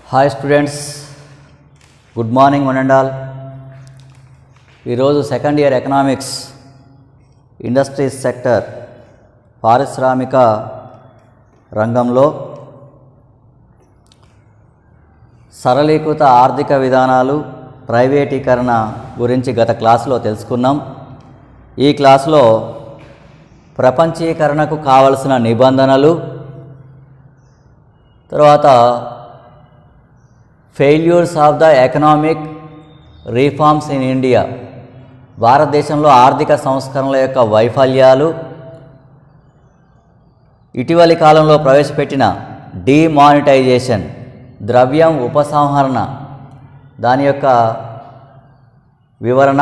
hi students good morning one and all ఈరోజు second year economics industries sector పారిశ్రామిక రంగంలో సరళీకృత ఆర్థిక విధానాలు ప్రైవేటీకరణ గురించి గత క్లాసులో తెలుసుకున్నాం ఈ క్లాసులో ప్రపంచీకరణకు కావలసిన నిబంధనలు తర్వాత failures of the economic reforms in India భారతదేశంలో ఆర్థిక సంస్కరణల యొక్క వైఫల్యాలు ఇటీవలి కాలంలో ప్రవేశపెట్టిన డిమానిటైజేషన్ ద్రవ్యం ఉపసంహరణ దాని యొక్క వివరణ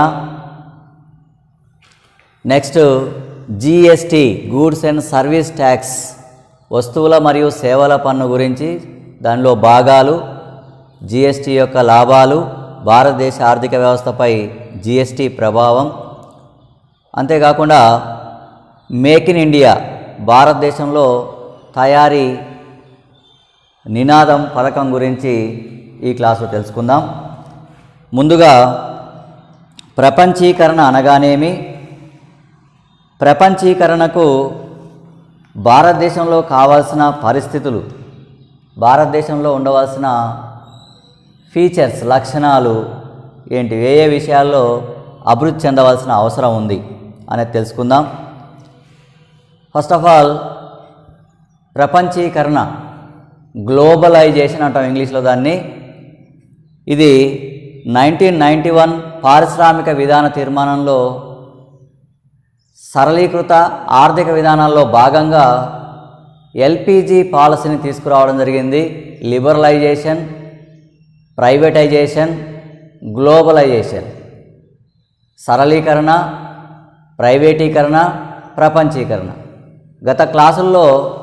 next GST goods and service tax వస్తువుల మరియు సేవల పన్ను గురించి దానిలో భాగాలు జిఎస్టి యొక్క లాభాలు భారతదేశ ఆర్థిక వ్యవస్థపై జిఎస్టి ప్రభావం అంతేకాకుండా మేక్ ఇన్ ఇండియా భారతదేశంలో తయారీ నినాదం పథకం గురించి ఈ క్లాసులో తెలుసుకుందాం ముందుగా ప్రపంచీకరణ అనగానేమి ప్రపంచీకరణకు భారతదేశంలో కావాల్సిన పరిస్థితులు భారతదేశంలో ఉండవలసిన ఫీచర్స్ లక్షణాలు ఏంటి ఏ ఏ విషయాల్లో అభివృద్ధి చెందవలసిన అవసరం ఉంది అనేది తెలుసుకుందాం ఫస్ట్ ఆఫ్ ఆల్ ప్రపంచీకరణ గ్లోబలైజేషన్ అంటాం ఇంగ్లీష్లో దాన్ని ఇది నైన్టీన్ నైంటీ వన్ పారిశ్రామిక విధాన తీర్మానంలో సరళీకృత ఆర్థిక విధానాల్లో భాగంగా ఎల్పిజి పాలసీని తీసుకురావడం జరిగింది లిబరలైజేషన్ ప్రైవేటైజేషన్ గ్లోబలైజేషన్ సరళీకరణ ప్రైవేటీకరణ ప్రపంచీకరణ గత క్లాసుల్లో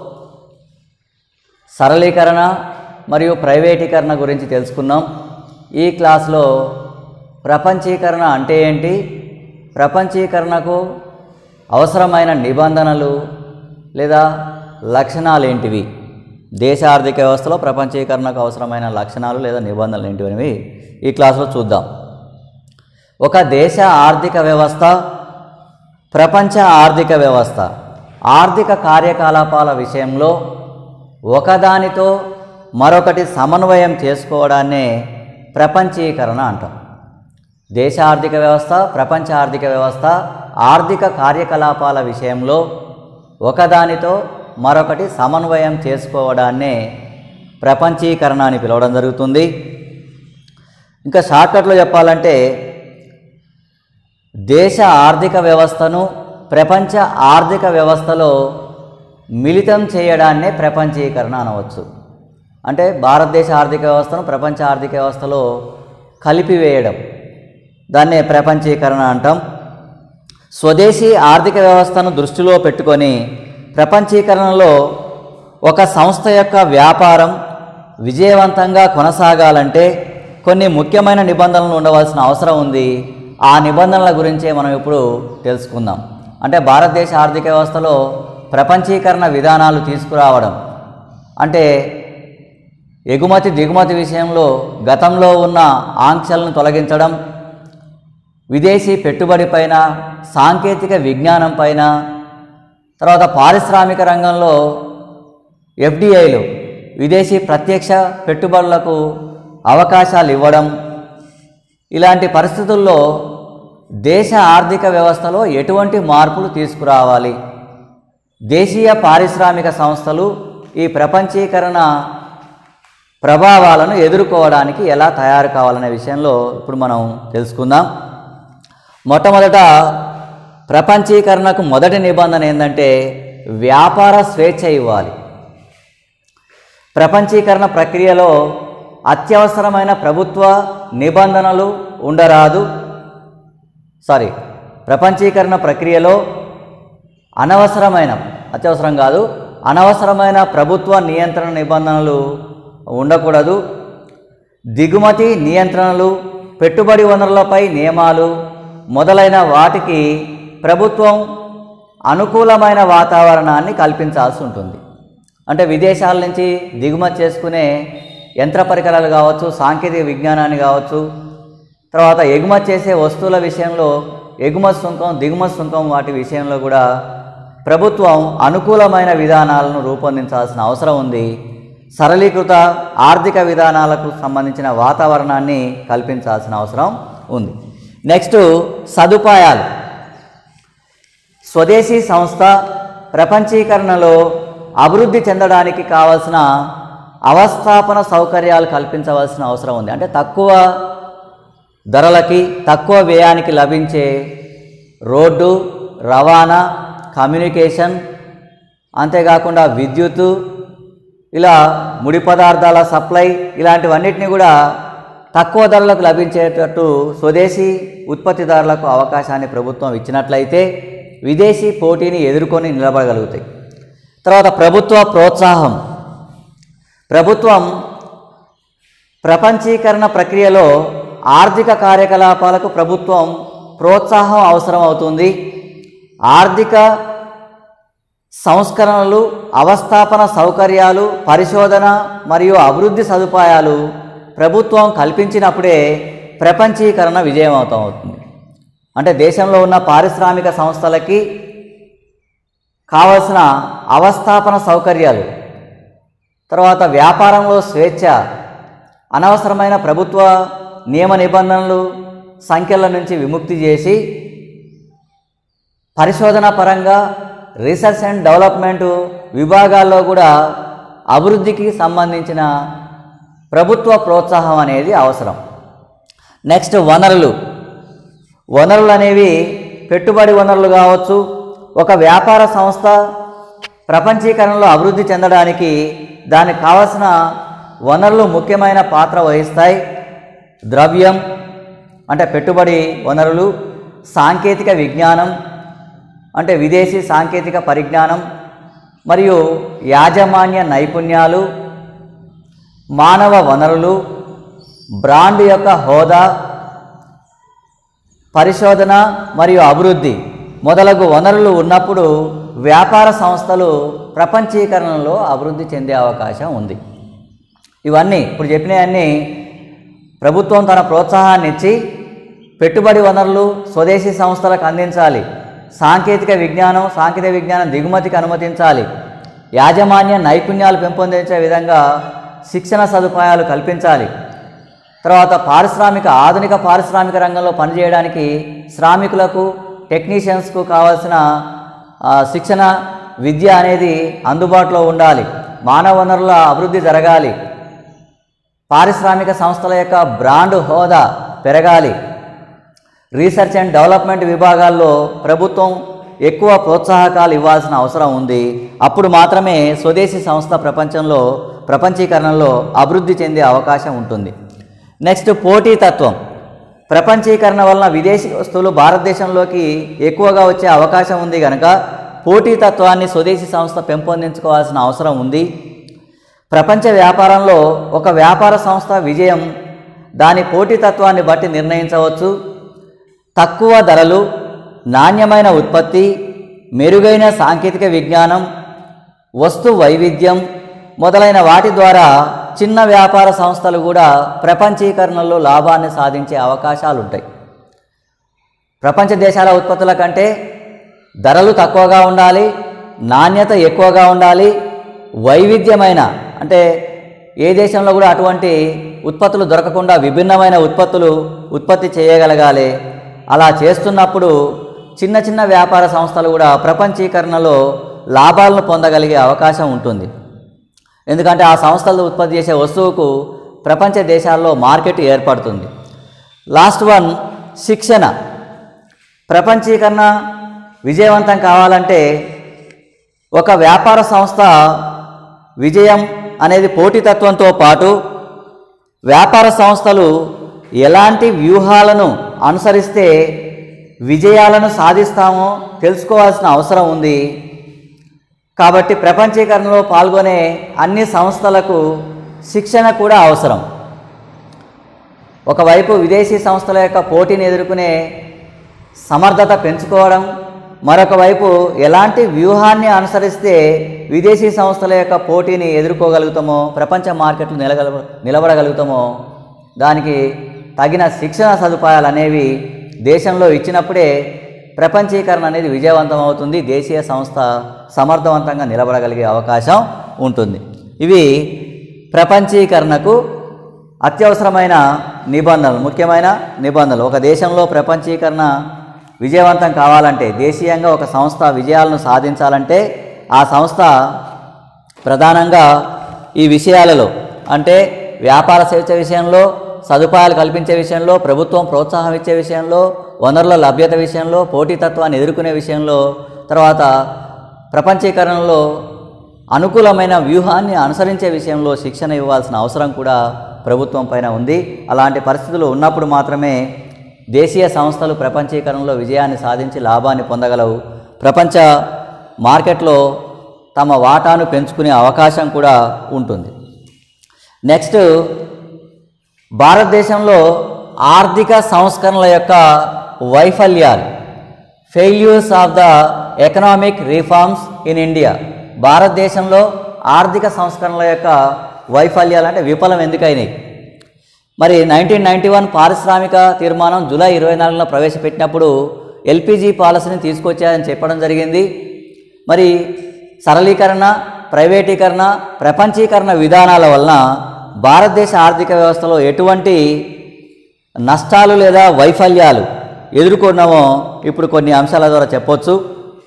సరళీకరణ మరియు ప్రైవేటీకరణ గురించి తెలుసుకున్నాం ఈ క్లాస్లో ప్రపంచీకరణ అంటే ఏంటి ప్రపంచీకరణకు అవసరమైన నిబంధనలు లేదా లక్షణాలు ఏంటివి దేశ ఆర్థిక వ్యవస్థలో ప్రపంచీకరణకు అవసరమైన లక్షణాలు లేదా నిబంధనలు ఏంటివి ఈ క్లాస్లో చూద్దాం ఒక దేశ ఆర్థిక వ్యవస్థ ప్రపంచ ఆర్థిక వ్యవస్థ ఆర్థిక కార్యకలాపాల విషయంలో ఒకదానితో మరొకటి సమన్వయం చేసుకోవడాన్నే ప్రపంచీకరణ అంటాం దేశ ఆర్థిక వ్యవస్థ ప్రపంచ ఆర్థిక వ్యవస్థ ఆర్థిక కార్యకలాపాల విషయంలో ఒకదానితో మరొకటి సమన్వయం చేసుకోవడాన్నే ప్రపంచీకరణ అని పిలవడం జరుగుతుంది ఇంకా షార్ట్కట్లో చెప్పాలంటే దేశ ఆర్థిక వ్యవస్థను ప్రపంచ ఆర్థిక వ్యవస్థలో మిళితం చేయడాన్నే ప్రపంచీకరణ అనవచ్చు అంటే భారతదేశ ఆర్థిక వ్యవస్థను ప్రపంచ ఆర్థిక వ్యవస్థలో కలిపివేయడం దాన్నే ప్రపంచీకరణ అంటాం స్వదేశీ ఆర్థిక వ్యవస్థను దృష్టిలో పెట్టుకొని ప్రపంచీకరణలో ఒక సంస్థ యొక్క వ్యాపారం విజయవంతంగా కొనసాగాలంటే కొన్ని ముఖ్యమైన నిబంధనలు ఉండవలసిన అవసరం ఉంది ఆ నిబంధనల గురించే మనం ఇప్పుడు తెలుసుకుందాం అంటే భారతదేశ ఆర్థిక వ్యవస్థలో ప్రపంచీకరణ విధానాలు తీసుకురావడం అంటే ఎగుమతి దిగుమతి విషయంలో గతంలో ఉన్న ఆంక్షలను తొలగించడం విదేశీ పెట్టుబడి పైన సాంకేతిక విజ్ఞానం పైన తర్వాత పారిశ్రామిక రంగంలో ఎఫ్డిఐలు విదేశీ ప్రత్యక్ష పెట్టుబడులకు అవకాశాలు ఇవ్వడం ఇలాంటి పరిస్థితుల్లో దేశ ఆర్థిక వ్యవస్థలో ఎటువంటి మార్పులు తీసుకురావాలి దేశీయ పారిశ్రామిక సంస్థలు ఈ ప్రపంచీకరణ ప్రభావాలను ఎదుర్కోవడానికి ఎలా తయారు కావాలనే విషయంలో ఇప్పుడు మనం తెలుసుకుందాం మొట్టమొదట ప్రపంచీకరణకు మొదటి నిబంధన ఏంటంటే వ్యాపార స్వేచ్ఛ ఇవ్వాలి ప్రపంచీకరణ ప్రక్రియలో అత్యవసరమైన ప్రభుత్వ నిబంధనలు ఉండరాదు సారీ ప్రపంచీకరణ ప్రక్రియలో అనవసరమైన అత్యవసరం కాదు అనవసరమైన ప్రభుత్వ నియంత్రణ నిబంధనలు ఉండకూడదు దిగుమతి నియంత్రణలు పెట్టుబడి వనరులపై నియమాలు మొదలైన వాటికి ప్రభుత్వం అనుకూలమైన వాతావరణాన్ని కల్పించాల్సి ఉంటుంది అంటే విదేశాల నుంచి దిగుమతి చేసుకునే యంత్ర పరికరాలు కావచ్చు సాంకేతిక విజ్ఞానాన్ని కావచ్చు తర్వాత ఎగుమతి చేసే వస్తువుల విషయంలో ఎగుమతి సుంకం దిగుమతి సుంకం వాటి విషయంలో కూడా ప్రభుత్వం అనుకూలమైన విధానాలను రూపొందించాల్సిన అవసరం ఉంది సరళీకృత ఆర్థిక విధానాలకు సంబంధించిన వాతావరణాన్ని కల్పించాల్సిన అవసరం ఉంది నెక్స్ట్ సదుపాయాలు స్వదేశీ సంస్థ ప్రపంచీకరణలో అభివృద్ధి చెందడానికి కావలసిన అవస్థాపన సౌకర్యాలు కల్పించవలసిన అవసరం ఉంది అంటే తక్కువ ధరలకి తక్కువ వ్యయానికి లభించే రోడ్డు రవాణా కమ్యూనికేషన్ అంతేకాకుండా విద్యుత్తు ఇలా ముడి పదార్థాల సప్లై ఇలాంటివన్నిటిని కూడా తక్కువ ధరలకు లభించేటట్టు స్వదేశీ ఉత్పత్తిదారులకు అవకాశాన్ని ప్రభుత్వం ఇచ్చినట్లయితే విదేశీ పోటీని ఎదుర్కొని నిలబడగలుగుతాయి తర్వాత ప్రభుత్వ ప్రోత్సాహం ప్రభుత్వం ప్రపంచీకరణ ప్రక్రియలో ఆర్థిక కార్యకలాపాలకు ప్రభుత్వం ప్రోత్సాహం అవసరం అవుతుంది ఆర్థిక సంస్కరణలు అవస్థాపన సౌకర్యాలు పరిశోధన మరియు అభివృద్ధి సదుపాయాలు ప్రభుత్వం కల్పించినప్పుడే ప్రపంచీకరణ విజయవంతం అవుతుంది అంటే దేశంలో ఉన్న పారిశ్రామిక సంస్థలకి కావలసిన అవస్థాపన సౌకర్యాలు తర్వాత వ్యాపారంలో స్వేచ్ఛ అనవసరమైన ప్రభుత్వ నియమ నిబంధనలు సంఖ్యల నుంచి విముక్తి చేసి పరిశోధన పరంగా రీసెర్చ్ అండ్ డెవలప్మెంట్ విభాగాల్లో కూడా అభివృద్ధికి సంబంధించిన ప్రభుత్వ ప్రోత్సాహం అనేది అవసరం నెక్స్ట్ వనరులు వనరులు అనేవి పెట్టుబడి వనరులు కావచ్చు ఒక వ్యాపార సంస్థ ప్రపంచీకరణలో అభివృద్ధి చెందడానికి దానికి కావలసిన వనరులు ముఖ్యమైన పాత్ర వహిస్తాయి ద్రవ్యం అంటే పెట్టుబడి వనరులు సాంకేతిక విజ్ఞానం అంటే విదేశీ సాంకేతిక పరిజ్ఞానం మరియు యాజమాన్య నైపుణ్యాలు మానవ వనరులు బ్రాండ్ యొక్క హోదా పరిశోధన మరియు అభివృద్ధి మొదలగు వనరులు ఉన్నప్పుడు వ్యాపార సంస్థలు ప్రపంచీకరణలో అభివృద్ధి చెందే అవకాశం ఉంది ఇవన్నీ ఇప్పుడు చెప్పినవన్నీ ప్రభుత్వం తన ప్రోత్సాహాన్ని ఇచ్చి పెట్టుబడి వనరులు స్వదేశీ సంస్థలకు అందించాలి సాంకేతిక విజ్ఞానం సాంకేతిక విజ్ఞానం దిగుమతికి అనుమతించాలి యాజమాన్య నైపుణ్యాలు పెంపొందించే విధంగా శిక్షణ సదుపాయాలు కల్పించాలి తర్వాత పారిశ్రామిక ఆధునిక పారిశ్రామిక రంగంలో పనిచేయడానికి శ్రామికులకు టెక్నీషియన్స్కు కావాల్సిన ఆ, శిక్షణ విద్య అనేది అందుబాటులో ఉండాలి మానవ వనరుల అభివృద్ధి జరగాలి పారిశ్రామిక సంస్థల యొక్క బ్రాండ్ హోదా పెరగాలి రీసెర్చ్ అండ్ డెవలప్మెంట్ విభాగాల్లో ప్రభుత్వం ఎక్కువ ప్రోత్సాహకాలు ఇవ్వాల్సిన అవసరం ఉంది అప్పుడు మాత్రమే స్వదేశీ సంస్థ ప్రపంచంలో ప్రపంచీకరణలో అభివృద్ధి చెందే అవకాశం ఉంటుంది నెక్స్ట్ పోటీతత్వం ప్రపంచీకరణ వలన విదేశీ వస్తువులు భారతదేశంలోకి ఎక్కువగా వచ్చే అవకాశం ఉంది కనుక పోటీతత్వాన్ని స్వదేశీ సంస్థ పెంపొందించుకోవాల్సిన అవసరం ఉంది ప్రపంచ వ్యాపారంలో ఒక వ్యాపార సంస్థ విజయం దాని పోటీతత్వాన్ని బట్టి నిర్ణయించవచ్చు తక్కువ ధరలు నాణ్యమైన ఉత్పత్తి మెరుగైన సాంకేతిక విజ్ఞానం వస్తు వైవిధ్యం మొదలైన వాటి ద్వారా చిన్న వ్యాపార సంస్థలు కూడా ప్రపంచీకరణలో లాభాన్ని సాధించే అవకాశాలు ఉంటాయి ప్రపంచ దేశాల ఉత్పత్తుల కంటే ధరలు తక్కువగా ఉండాలి నాణ్యత ఎక్కువగా ఉండాలి వైవిధ్యమైన అంటే ఏ దేశంలో కూడా అటువంటి ఉత్పత్తులు దొరకకుండా విభిన్నమైన ఉత్పత్తులు ఉత్పత్తి చేయగలగాలి అలా చేస్తున్నప్పుడు చిన్న చిన్న వ్యాపార సంస్థలు కూడా ప్రపంచీకరణలో లాభాలను పొందగలిగే అవకాశం ఉంటుంది ఎందుకంటే ఆ సంస్థలు ఉత్పత్తి చేసే వస్తువుకు ప్రపంచ దేశాల్లో మార్కెట్ ఏర్పడుతుంది లాస్ట్ వన్ శిక్షణ ప్రపంచీకరణ విజయవంతం కావాలంటే ఒక వ్యాపార సంస్థ విజయం అనేది పోటీతత్వంతో పాటు వ్యాపార సంస్థలు ఎలాంటి వ్యూహాలను అనుసరిస్తే విజయాలను సాధిస్తామో తెలుసుకోవాల్సిన అవసరం ఉంది కాబట్టి ప్రపంచీకరణలో పాల్గొనే అన్ని సంస్థలకు శిక్షణ కూడా అవసరం ఒకవైపు విదేశీ సంస్థల యొక్క పోటీని ఎదుర్కొనే సమర్థత పెంచుకోవడం మరొక వైపు ఎలాంటి వ్యూహాన్ని అనుసరిస్తే విదేశీ సంస్థల యొక్క పోటీని ఎదుర్కోగలుగుతామో ప్రపంచ మార్కెట్లు నిలగల నిలబడగలుగుతామో దానికి తగిన శిక్షణ సదుపాయాలు అనేవి దేశంలో ఇచ్చినప్పుడే ప్రపంచీకరణ అనేది విజయవంతం అవుతుంది దేశీయ సంస్థ సమర్థవంతంగా నిలబడగలిగే అవకాశం ఉంటుంది ఇవి ప్రపంచీకరణకు అత్యవసరమైన నిబంధనలు ముఖ్యమైన నిబంధనలు ఒక దేశంలో ప్రపంచీకరణ విజయవంతం కావాలంటే దేశీయంగా ఒక సంస్థ విజయాలను సాధించాలంటే ఆ సంస్థ ప్రధానంగా ఈ విషయాలలో అంటే వ్యాపార స్వేచ్ఛ విషయంలో సదుపాయాలు కల్పించే విషయంలో ప్రభుత్వం ప్రోత్సాహం ఇచ్చే విషయంలో వనరుల లభ్యత విషయంలో పోటీతత్వాన్ని ఎదుర్కొనే విషయంలో తర్వాత ప్రపంచీకరణలో అనుకూలమైన వ్యూహాన్ని అనుసరించే విషయంలో శిక్షణ ఇవ్వాల్సిన అవసరం కూడా ప్రభుత్వం పైన ఉంది అలాంటి పరిస్థితులు ఉన్నప్పుడు మాత్రమే దేశీయ సంస్థలు ప్రపంచీకరణలో విజయాన్ని సాధించి లాభాన్ని పొందగలవు ప్రపంచ మార్కెట్లో తమ వాటాను పెంచుకునే అవకాశం కూడా ఉంటుంది నెక్స్ట్ భారతదేశంలో ఆర్థిక సంస్కరణల యొక్క వైఫల్యాలు failures of the economic reforms in India భారతదేశంలో ఆర్థిక సంస్కరణల యొక్క వైఫల్యాలు అంటే విఫలం ఎందుకైనాయి మరి నైన్టీన్ నైంటీ వన్ పారిశ్రామిక తీర్మానం జూలై ఇరవై నాలుగులో ప్రవేశపెట్టినప్పుడు ఎల్పిజి పాలసీని తీసుకొచ్చాయని చెప్పడం జరిగింది మరి సరళీకరణ ప్రైవేటీకరణ ప్రపంచీకరణ విధానాల వలన భారతదేశ ఆర్థిక వ్యవస్థలో ఎటువంటి నష్టాలు లేదా వైఫల్యాలు ఎదుర్కొన్నామో ఇప్పుడు కొన్ని అంశాల ద్వారా చెప్పొచ్చు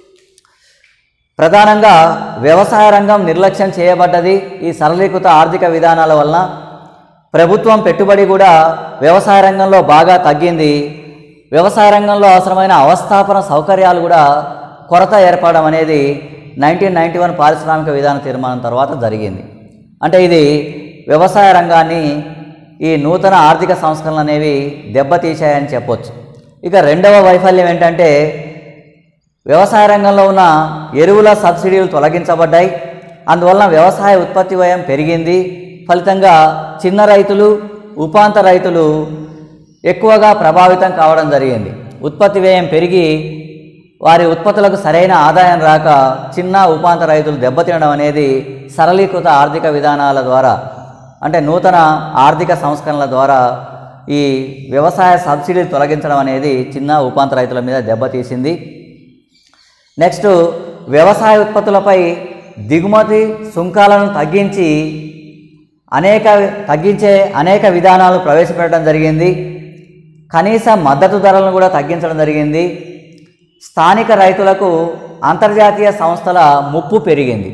ప్రధానంగా వ్యవసాయ రంగం నిర్లక్ష్యం చేయబడ్డది ఈ సరళీకృత ఆర్థిక విధానాల వలన ప్రభుత్వం పెట్టుబడి కూడా వ్యవసాయ రంగంలో బాగా తగ్గింది వ్యవసాయ రంగంలో అవసరమైన అవస్థాపన సౌకర్యాలు కూడా కొరత ఏర్పడడం అనేది నైన్టీన్ నైంటీ వన్ పారిశ్రామిక విధాన తీర్మానం తర్వాత జరిగింది అంటే ఇది వ్యవసాయ రంగాన్ని ఈ నూతన ఆర్థిక సంస్కరణలు అనేవి దెబ్బతీశాయని చెప్పొచ్చు ఇక రెండవ వైఫల్యం ఏంటంటే వ్యవసాయ రంగంలో ఉన్న ఎరువుల సబ్సిడీలు తొలగించబడ్డాయి అందువలన వ్యవసాయ ఉత్పత్తి వ్యయం పెరిగింది ఫలితంగా చిన్న రైతులు ఉపాంత రైతులు ఎక్కువగా ప్రభావితం కావడం జరిగింది ఉత్పత్తి వ్యయం పెరిగి వారి ఉత్పత్తులకు సరైన ఆదాయం రాక చిన్న ఉపాంత రైతులు దెబ్బతినడం అనేది సరళీకృత ఆర్థిక విధానాల ద్వారా అంటే నూతన ఆర్థిక సంస్కరణల ద్వారా ఈ వ్యవసాయ సబ్సిడీలు తొలగించడం అనేది చిన్న ఉపాంత రైతుల మీద దెబ్బతీసింది నెక్స్ట్ వ్యవసాయ ఉత్పత్తులపై దిగుమతి సుంకాలను తగ్గించి అనేక తగ్గించే అనేక విధానాలు ప్రవేశపెట్టడం జరిగింది కనీస మద్దతు ధరలను కూడా తగ్గించడం జరిగింది స్థానిక రైతులకు అంతర్జాతీయ సంస్థల ముప్పు పెరిగింది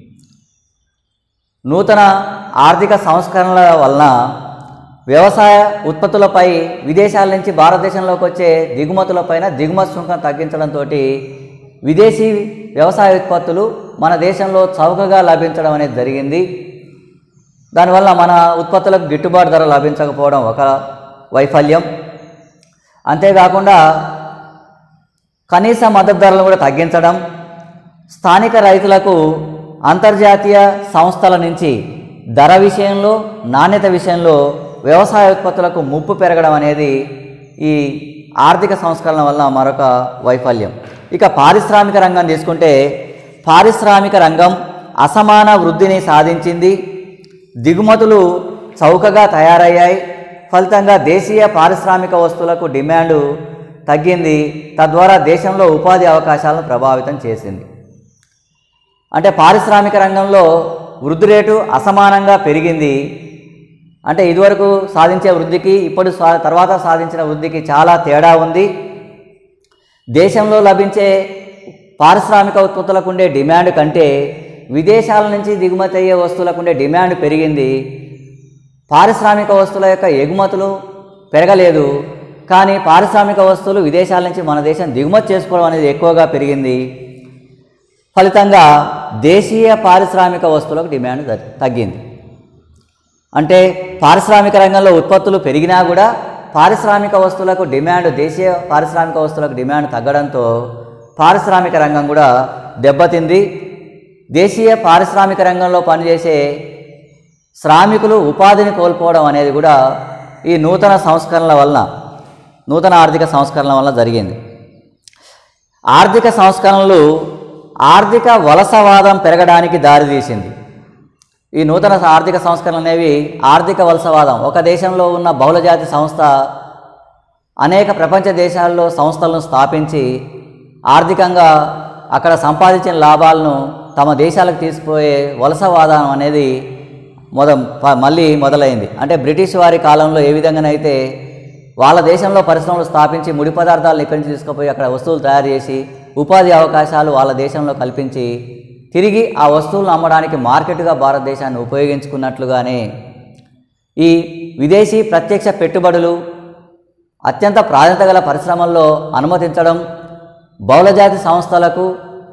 నూతన ఆర్థిక సంస్కరణల వలన వ్యవసాయ ఉత్పత్తులపై విదేశాల నుంచి భారతదేశంలోకి వచ్చే దిగుమతులపైన దిగుమతి సుంకం తగ్గించడంతో విదేశీ వ్యవసాయ ఉత్పత్తులు మన దేశంలో చౌకగా లభించడం అనేది జరిగింది దానివల్ల మన ఉత్పత్తులకు గిట్టుబాటు ధర లభించకపోవడం ఒక వైఫల్యం అంతేకాకుండా కనీస మద్దతు ధరలను కూడా తగ్గించడం స్థానిక రైతులకు అంతర్జాతీయ సంస్థల నుంచి ధర విషయంలో నాణ్యత విషయంలో వ్యవసాయ ఉత్పత్తులకు ముప్పు పెరగడం అనేది ఈ ఆర్థిక సంస్కరణ వల్ల మరొక వైఫల్యం ఇక పారిశ్రామిక రంగం తీసుకుంటే పారిశ్రామిక రంగం అసమాన వృద్ధిని సాధించింది దిగుమతులు చౌకగా తయారయ్యాయి ఫలితంగా దేశీయ పారిశ్రామిక వస్తువులకు డిమాండు తగ్గింది తద్వారా దేశంలో ఉపాధి అవకాశాలను ప్రభావితం చేసింది అంటే పారిశ్రామిక రంగంలో వృద్ధి రేటు అసమానంగా పెరిగింది అంటే ఇదివరకు సాధించే వృద్ధికి ఇప్పుడు సా తర్వాత సాధించిన వృద్ధికి చాలా తేడా ఉంది దేశంలో లభించే పారిశ్రామిక ఉత్పత్తులకు ఉండే డిమాండ్ కంటే విదేశాల నుంచి దిగుమతి అయ్యే వస్తువులకు ఉండే డిమాండ్ పెరిగింది పారిశ్రామిక వస్తువుల యొక్క ఎగుమతులు పెరగలేదు కానీ పారిశ్రామిక వస్తువులు విదేశాల నుంచి మన దేశం దిగుమతి చేసుకోవడం అనేది ఎక్కువగా పెరిగింది ఫలితంగా దేశీయ పారిశ్రామిక వస్తువులకు డిమాండ్ తగ్- తగ్గింది అంటే పారిశ్రామిక రంగంలో ఉత్పత్తులు పెరిగినా కూడా పారిశ్రామిక వస్తువులకు డిమాండ్ దేశీయ పారిశ్రామిక వస్తువులకు డిమాండ్ తగ్గడంతో పారిశ్రామిక రంగం కూడా దెబ్బతింది దేశీయ పారిశ్రామిక రంగంలో పనిచేసే శ్రామికులు ఉపాధిని కోల్పోవడం అనేది కూడా ఈ నూతన సంస్కరణల వలన నూతన ఆర్థిక సంస్కరణల వలన జరిగింది ఆర్థిక సంస్కరణలు ఆర్థిక వలసవాదం పెరగడానికి దారితీసింది ఈ నూతన ఆర్థిక సంస్కరణలు అనేవి ఆర్థిక వలసవాదం ఒక దేశంలో ఉన్న బహుళజాతి సంస్థ అనేక ప్రపంచ దేశాల్లో సంస్థలను స్థాపించి ఆర్థికంగా అక్కడ సంపాదించిన లాభాలను తమ దేశాలకు తీసుకుపోయే వలసవాదం అనేది మొద ప- మళ్ళీ మొదలైంది అంటే బ్రిటిష్ వారి కాలంలో ఏ విధంగానైతే వాళ్ళ దేశంలో పరిశ్రమలు స్థాపించి ముడి పదార్థాలను ఇక్కడి నుంచి తీసుకుపోయి అక్కడ వస్తువులు తయారు చేసి ఉపాధి అవకాశాలు వాళ్ళ దేశంలో కల్పించి తిరిగి ఆ వస్తువులను అమ్మడానికి మార్కెట్గా భారతదేశాన్ని ఉపయోగించుకున్నట్లుగానే ఈ విదేశీ ప్రత్యక్ష పెట్టుబడులు అత్యంత ప్రాధాన్యత గల పరిశ్రమల్లో అనుమతించడం బహుళజాతి సంస్థలకు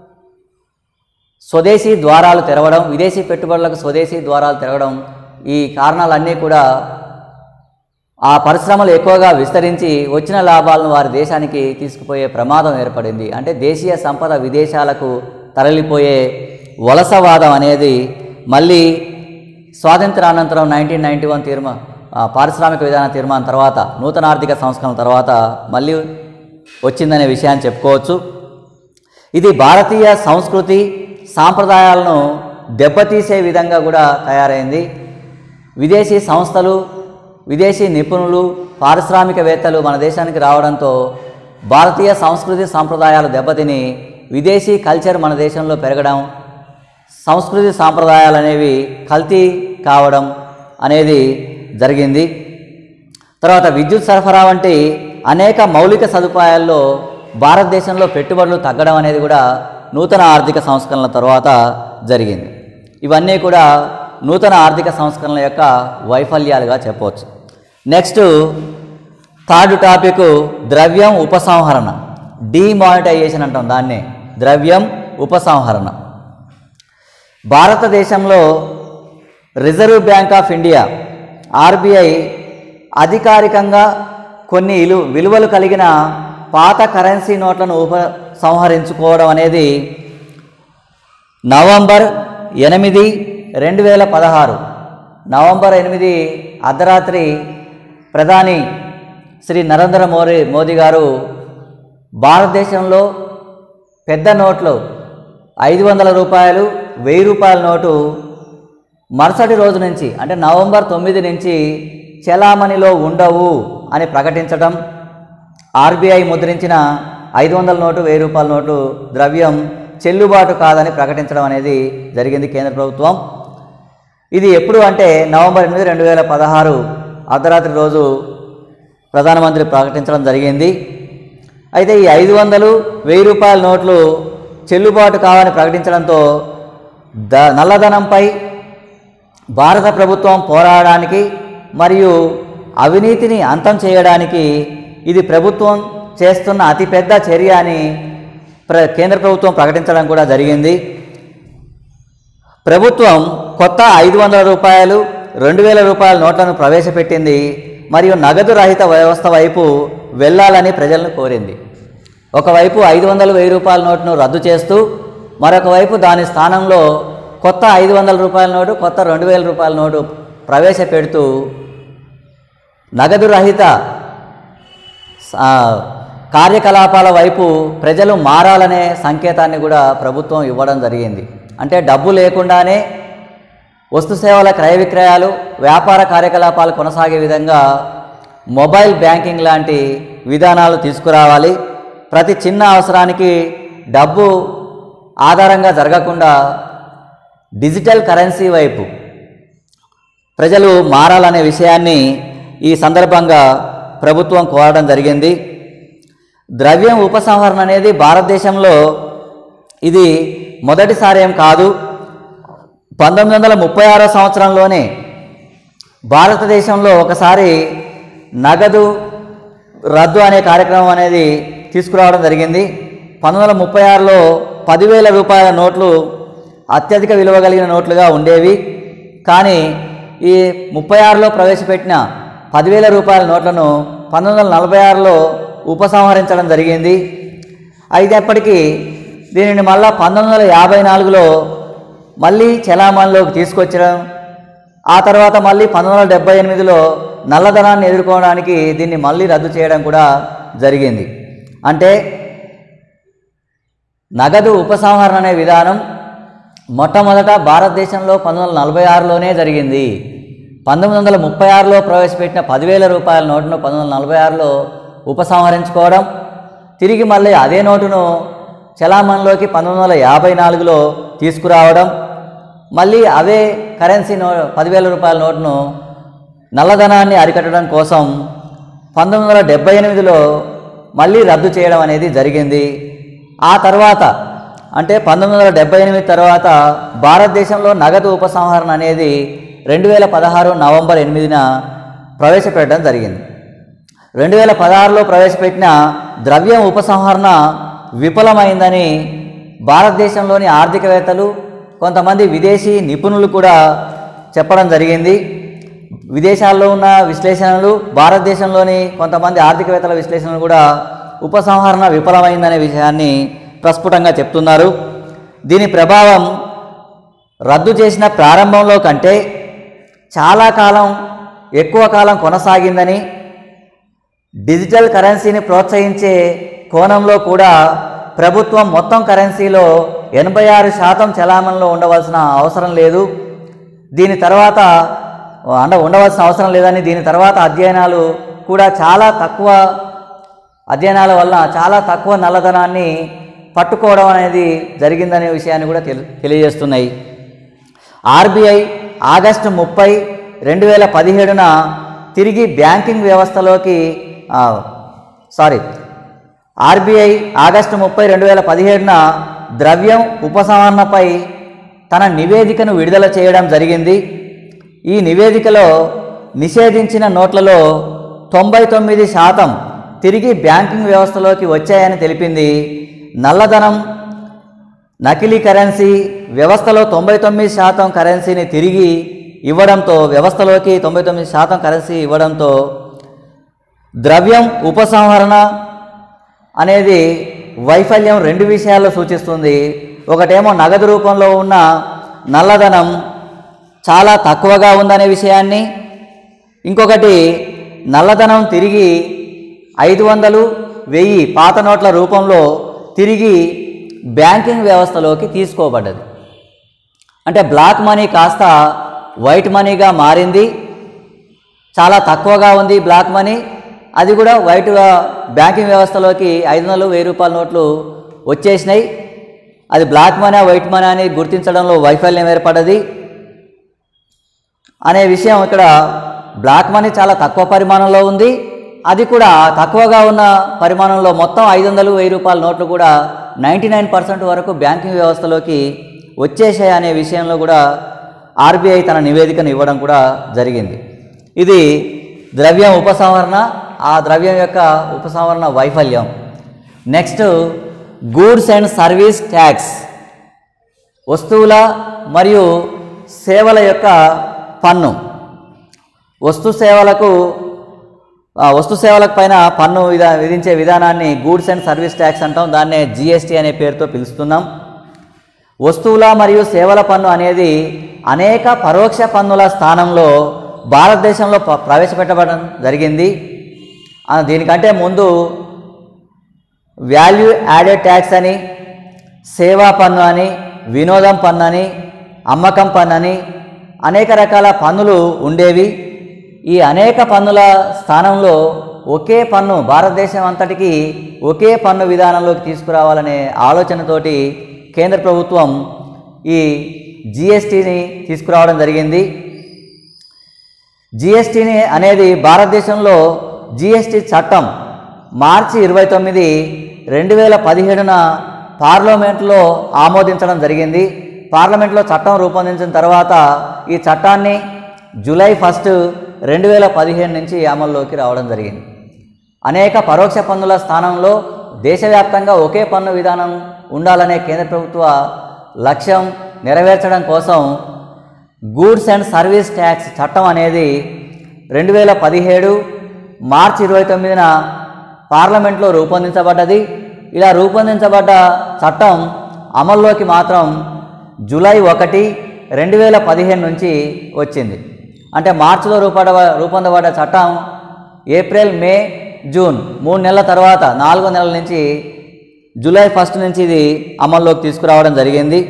స్వదేశీ ద్వారాలు తెరవడం విదేశీ పెట్టుబడులకు స్వదేశీ ద్వారాలు తెరవడం ఈ కారణాలన్నీ కూడా ఆ పరిశ్రమలు ఎక్కువగా విస్తరించి వచ్చిన లాభాలను వారి దేశానికి తీసుకుపోయే ప్రమాదం ఏర్పడింది అంటే దేశీయ సంపద విదేశాలకు తరలిపోయే వలసవాదం అనేది మళ్ళీ స్వాతంత్రానంతరం నైన్టీన్ నైంటీ వన్ తీర్మా ఆ, పారిశ్రామిక విధాన తీర్మానం తర్వాత నూతన ఆర్థిక సంస్కరణ తర్వాత మళ్ళీ వచ్చిందనే విషయాన్ని చెప్పుకోవచ్చు ఇది భారతీయ సంస్కృతి సాంప్రదాయాలను దెబ్బతీసే విధంగా కూడా తయారైంది విదేశీ సంస్థలు విదేశీ నిపుణులు పారిశ్రామికవేత్తలు మన దేశానికి రావడంతో భారతీయ సంస్కృతి సాంప్రదాయాలు దెబ్బతిని విదేశీ కల్చర్ మన దేశంలో పెరగడం సంస్కృతి సాంప్రదాయాలు అనేవి కల్తీ కావడం అనేది జరిగింది తర్వాత విద్యుత్ సరఫరా వంటి అనేక మౌలిక సదుపాయాల్లో భారతదేశంలో పెట్టుబడులు తగ్గడం అనేది కూడా నూతన ఆర్థిక సంస్కరణల తర్వాత జరిగింది ఇవన్నీ కూడా నూతన ఆర్థిక సంస్కరణల యొక్క వైఫల్యాలుగా చెప్పవచ్చు నెక్స్ట్ థర్డ్ టాపిక్ ద్రవ్యం ఉపసంహరణ డిమానిటైజేషన్ అంటాం దాన్నే ద్రవ్యం ఉపసంహరణ భారతదేశంలో reserve bank of India RBI అధికారికంగా కొన్ని ఇలు విలువలు కలిగిన పాత కరెన్సీ నోట్లను ఉపసంహరించుకోవడం అనేది నవంబర్ ఎనిమిది రెండు వేల పదహారు నవంబర్ ఎనిమిది అర్ధరాత్రి ప్రధాని శ్రీ నరేంద్ర మోదీ మోదీ గారు భారతదేశంలో పెద్ద నోట్లు ఐదు వందల రూపాయలు వెయ్యి రూపాయల నోటు మరుసటి రోజు నుంచి అంటే నవంబర్ తొమ్మిది నుంచి చెలామణిలో ఉండవు అని ప్రకటించడం ఆర్బీఐ ముద్రించిన ఐదు వందల నోటు వెయ్యి రూపాయల నోటు ద్రవ్యం చెల్లుబాటు కాదని ప్రకటించడం అనేది జరిగింది కేంద్ర ప్రభుత్వం ఇది ఎప్పుడు అంటే నవంబర్ ఎనిమిది రెండు వేల పదహారు అర్ధరాత్రి రోజు ప్రధానమంత్రి ప్రకటించడం జరిగింది అయితే ఈ ఐదు వందలు వెయ్యి రూపాయల నోట్లు చెల్లుబాటు కావని ప్రకటించడంతో ద నల్లధనంపై భారత ప్రభుత్వం పోరాడడానికి మరియు అవినీతిని అంతం చేయడానికి ఇది ప్రభుత్వం చేస్తున్న అతిపెద్ద చర్య అని ప్ర కేంద్ర ప్రభుత్వం ప్రకటించడం కూడా జరిగింది ప్రభుత్వం కొత్త ఐదు వందల రూపాయలు రెండు వేల రూపాయల నోట్లను ప్రవేశపెట్టింది మరియు నగదు రహిత వ్యవస్థ వైపు వెళ్ళాలని ప్రజలను కోరింది ఒకవైపు ఐదు వందలు వెయ్యి రూపాయల నోటును రద్దు చేస్తూ మరొక వైపు దాని స్థానంలో కొత్త ఐదు వందల రూపాయల నోటు కొత్త రెండు వేల రూపాయల నోటు ప్రవేశపెడుతూ నగదు రహిత ఆ, కార్యకలాపాల వైపు ప్రజలు మారాలనే సంకేతాన్ని కూడా ప్రభుత్వం ఇవ్వడం జరిగింది అంటే డబ్బు లేకుండానే వస్తు సేవల క్రయ విక్రయాలు వ్యాపార కార్యకలాపాలు కొనసాగే విధంగా మొబైల్ బ్యాంకింగ్ లాంటి విధానాలు తీసుకురావాలి ప్రతి చిన్న అవసరానికి డబ్బు ఆధారంగా జరగకుండా డిజిటల్ కరెన్సీ వైపు ప్రజలు మారాలనే విషయాన్ని ఈ సందర్భంగా ప్రభుత్వం కోరడం జరిగింది ద్రవ్యం ఉపసంహరణ అనేది భారతదేశంలో ఇది మొదటిసారి ఏం కాదు పంతొమ్మిది వందల ముప్పై ఆరో సంవత్సరంలోనే భారతదేశంలో ఒకసారి నగదు రద్దు అనే కార్యక్రమం అనేది తీసుకురావడం జరిగింది పంతొమ్మిది వందల ముప్పై ఆరులో పదివేల రూపాయల నోట్లు అత్యధిక విలువ కలిగిన నోట్లుగా ఉండేవి కానీ ఈ ముప్పై ఆరులో ప్రవేశపెట్టిన పదివేల రూపాయల నోట్లను పంతొమ్మిది వందల నలభై ఆరులో ఉపసంహరించడం జరిగింది అయినప్పటికీ దీనిని మళ్ళా పంతొమ్మిది వందల యాభై నాలుగులో మళ్ళీ చలామణిలోకి తీసుకొచ్చడం ఆ తర్వాత మళ్ళీ పంతొమ్మిది వందల డెబ్బై ఎనిమిదిలో నల్లధనాన్ని ఎదుర్కోవడానికి దీన్ని మళ్ళీ రద్దు చేయడం కూడా జరిగింది అంటే నగదు ఉపసంహరణ అనే విధానం మొట్టమొదట భారతదేశంలో పంతొమ్మిది వందల నలభై ఆరులోనే జరిగింది పంతొమ్మిది వందల ముప్పై ఆరులో ప్రవేశపెట్టిన పదివేల రూపాయల నోటును పంతొమ్మిది వందల నలభై ఆరులో ఉపసంహరించుకోవడం తిరిగి మళ్ళీ అదే నోటును చలామణిలోకి పంతొమ్మిది వందల యాభై నాలుగులో తీసుకురావడం మళ్ళీ అవే కరెన్సీ నో పదివేల రూపాయల నోటును నల్లధనాన్ని అరికట్టడం కోసం పంతొమ్మిది వందల డెబ్బై ఎనిమిదిలో మళ్ళీ రద్దు చేయడం అనేది జరిగింది ఆ తర్వాత అంటే పంతొమ్మిది వందల డెబ్బై ఎనిమిది తర్వాత భారతదేశంలో నగదు ఉపసంహరణ అనేది రెండు వేల పదహారు నవంబర్ ఎనిమిదిన ప్రవేశపెట్టడం జరిగింది రెండు వేల పదహారులో ప్రవేశపెట్టిన ద్రవ్యం ఉపసంహరణ విఫలమైందని భారతదేశంలోని ఆర్థికవేత్తలు కొంతమంది విదేశీ నిపుణులు కూడా చెప్పడం జరిగింది విదేశాల్లో ఉన్న విశ్లేషణలు భారతదేశంలోని కొంతమంది ఆర్థికవేత్తల విశ్లేషణలు కూడా ఉపసంహరణ విఫలమైందనే విషయాన్ని ప్రస్ఫుటంగా చెప్తున్నారు దీని ప్రభావం రద్దు చేసిన ప్రారంభంలో కంటే చాలా కాలం ఎక్కువ కాలం కొనసాగిందని డిజిటల్ కరెన్సీని ప్రోత్సహించే కోణంలో కూడా ప్రభుత్వం మొత్తం కరెన్సీలో ఎనభై ఆరు శాతం చలామణిలో ఉండవలసిన అవసరం లేదు దీని తర్వాత అండ ఉండవలసిన అవసరం లేదని దీని తర్వాత అధ్యయనాలు కూడా చాలా తక్కువ అధ్యయనాల వల్ల చాలా తక్కువ నల్లధనాన్ని పట్టుకోవడం అనేది జరిగిందనే విషయాన్ని కూడా తెలి తెలియజేస్తున్నాయి ఆర్బీఐ ఆగస్టు ముప్పై రెండు వేల పదిహేడున తిరిగి బ్యాంకింగ్ వ్యవస్థలోకి ఆ, సారీ ఆర్బీఐ ఆగస్టు ముప్పై రెండు వేల పదిహేడున ద్రవ్యం ఉపసంహరణపై తన నివేదికను విడుదల చేయడం జరిగింది ఈ నివేదికలో నిషేధించిన నోట్లలో తొంభై తొమ్మిది శాతం తిరిగి బ్యాంకింగ్ వ్యవస్థలోకి వచ్చాయని తెలిపింది నల్లధనం నకిలీ కరెన్సీ వ్యవస్థలో తొంభై తొమ్మిది శాతం కరెన్సీని తిరిగి ఇవ్వడంతో వ్యవస్థలోకి తొంభై తొమ్మిది శాతం కరెన్సీ ఇవ్వడంతో ద్రవ్యం ఉపసంహరణ అనేది వైఫల్యం రెండు విషయాల్లో సూచిస్తుంది ఒకటేమో నగదు రూపంలో ఉన్న నల్లధనం చాలా తక్కువగా ఉందనే విషయాన్ని ఇంకొకటి నల్లధనం తిరిగి ఐదు వందలు వెయ్యి పాత నోట్ల రూపంలో తిరిగి బ్యాంకింగ్ వ్యవస్థలోకి తీసుకోబడ్డది అంటే బ్లాక్ మనీ కాస్త వైట్ మనీగా మారింది చాలా తక్కువగా ఉంది బ్లాక్ మనీ అది కూడా వైట్గా బ్యాంకింగ్ వ్యవస్థలోకి ఐదు వందలు వెయ్యి రూపాయల నోట్లు వచ్చేసినాయి అది బ్లాక్ మనీ వైట్ మనీ అని గుర్తించడంలో వైఫల్యం ఏర్పడ్డది అనే విషయం ఇక్కడ బ్లాక్ మనీ చాలా తక్కువ పరిమాణంలో ఉంది అది కూడా తక్కువగా ఉన్న పరిమాణంలో మొత్తం ఐదు వందలు వెయ్యి రూపాయల నోట్లు కూడా నైంటీ నైన్ పర్సెంట్ వరకు బ్యాంకింగ్ వ్యవస్థలోకి వచ్చేసాయి అనే విషయంలో కూడా ఆర్బీఐ తన నివేదికను ఇవ్వడం కూడా జరిగింది ఇది ద్రవ్యం ఉపసంహరణ ఆ ద్రవ్యం యొక్క ఉపసంహరణ వైఫల్యం next goods and service tax వస్తువుల మరియు సేవల యొక్క పన్ను వస్తు సేవలకు ఆ, వస్తు సేవలకు పైన పన్ను విధా విధించే విధానాన్ని గూడ్స్ అండ్ సర్వీస్ ట్యాక్స్ అంటాం దాన్నే జిఎస్టీ అనే పేరుతో పిలుస్తున్నాం వస్తువుల మరియు సేవల పన్ను అనేది అనేక పరోక్ష పన్నుల స్థానంలో భారతదేశంలో ప- ప్రవేశపెట్టబడడం జరిగింది ఆ, దీనికంటే ముందు వాల్యూ యాడెడ్ ట్యాక్స్ అని సేవా పన్ను అని వినోదం పన్ను అని అమ్మకం పన్ను అని అనేక రకాల పన్నులు ఉండేవి ఈ అనేక పన్నుల స్థానంలో ఒకే పన్ను భారతదేశం అంతటికి ఒకే పన్ను విధానంలోకి తీసుకురావాలనే ఆలోచనతోటి కేంద్ర ప్రభుత్వం ఈ జిఎస్టీని తీసుకురావడం జరిగింది జిఎస్టీని అనేది భారతదేశంలో జిఎస్టీ చట్టం మార్చి ఇరవై తొమ్మిది రెండు వేల పదిహేడున పార్లమెంట్లో ఆమోదించడం జరిగింది పార్లమెంట్లో చట్టం రూపొందించిన తర్వాత ఈ చట్టాన్ని జూలై ఫస్ట్ రెండు వేల పదిహేను నుంచి అమల్లోకి రావడం జరిగింది అనేక పరోక్ష పన్నుల స్థానంలో దేశవ్యాప్తంగా ఒకే పన్ను విధానం ఉండాలనే కేంద్ర ప్రభుత్వ లక్ష్యం నెరవేర్చడం కోసం గూడ్స్ అండ్ సర్వీస్ ట్యాక్స్ చట్టం అనేది రెండు వేల పదిహేడు మార్చి ఇరవై తొమ్మిదిన పార్లమెంట్లో రూపొందించబడ్డది ఇలా రూపొందించబడ్డ చట్టం అమల్లోకి మాత్రం జూలై ఒకటి రెండు వేల పదిహేను నుంచి వచ్చింది అంటే మార్చిలో రూపడ రూపొందబడ్డ చట్టం ఏప్రిల్ మే జూన్ మూడు నెలల తర్వాత నాలుగో నెలల నుంచి జూలై ఫస్ట్ నుంచి ఇది అమల్లోకి తీసుకురావడం జరిగింది